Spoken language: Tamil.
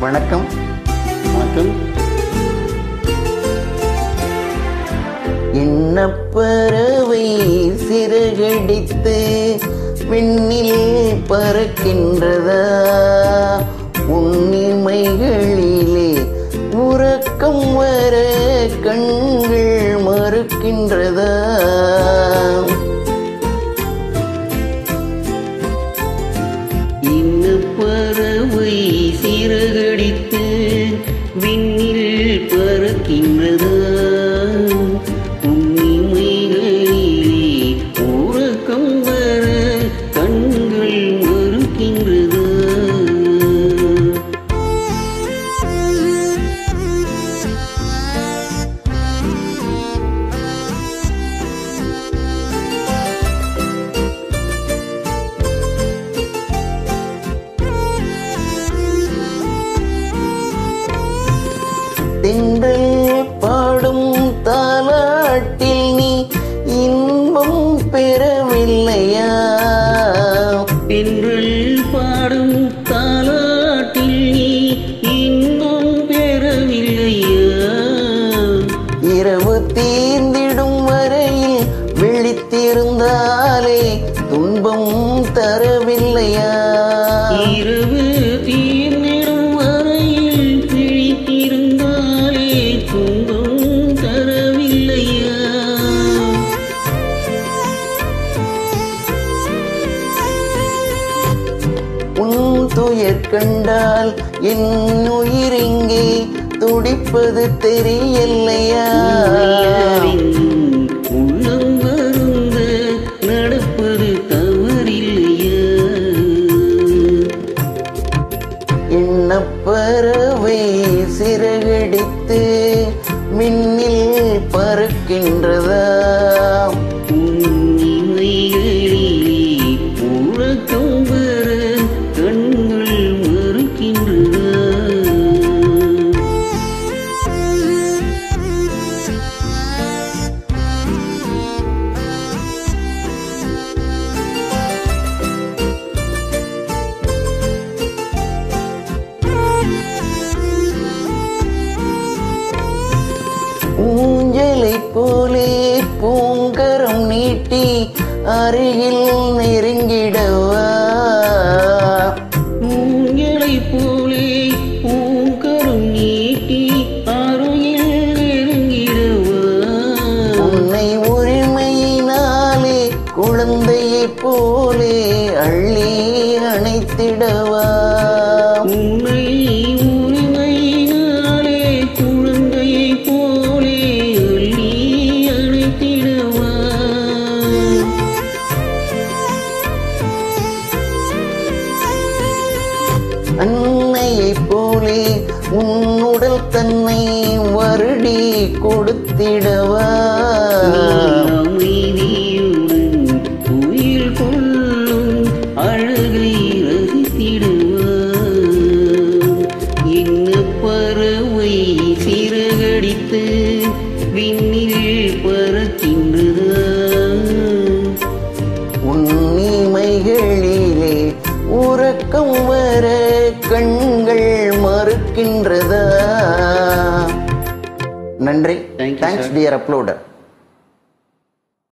வணக்கம் வணக்கம் எண்ணப்பறவை சிறகடித்து விண்ணில் பறக்கின்றதா உன்னிமைகளிலே உறக்கம் வர கண்கள் மறுக்கின்றதா இன்ன பறவை சிறகடித்து விண்ணில் பறக்கின்றதா உன்னிமைகளிலே உறக்கம் வர கண்கள் மறுக்கின்றதா தென்றல் பாடும் தாலாட்டில் நீ இன்பம் பெறவில்லையா பெண்கள் பாடும் தாலாட்டில் நீ இன்னும் பெறவில்லையா இரவு தீர்ந்திடும் வரையில் விழித்திருந்தாலே துன்பம் தரவில்லையா இரவு தீர்ந்திடும் வரையில் பிழித்திருந்தாலே துன்பம் தரவில்லையா உன் துயர் கண்டால் என் உயிர் இங்கே துடிப்பது தெரியலையா உண்மையாரின் உள்ளம் வருந்த நடப்பது தவறில்லையா எண்ணப்பறவை சிறகடித்து மின்னில் பறக்கின்றதா உன்னிமைகளிலே உறக்கம் வர கண்கள் மறுக்கின்றதா ஊஞ்சலை போலே பூங்கரம் நீட்டி அருகில் நெருங்கிடவா உங்களை போலே பூங்கரும் நீட்டி அருகில் நெருங்கிடவா உன்னை உரிமையினாலே குழந்தையைப் போலே அள்ளி அணைத்திடவா உன்னை உரிமையினாலே குழந்தையைப் போலே அள்ளி அணைத்திடவா அன்னையைப் போலே உன்னுடல் தன்னை வருடி கொடுத்திடவா அமைதியுடன் உயிர் கொள்ளும் அழகை ரசித்திடுவா என்ன பறவை சிறகடித்து விண்ணில் பறக்கின்றதா உன்னிமைகளிலே உறக்கம் வர கண்கள் மறுக்கின்றதா நன்றி Thank you, thanks sir. Dear uploader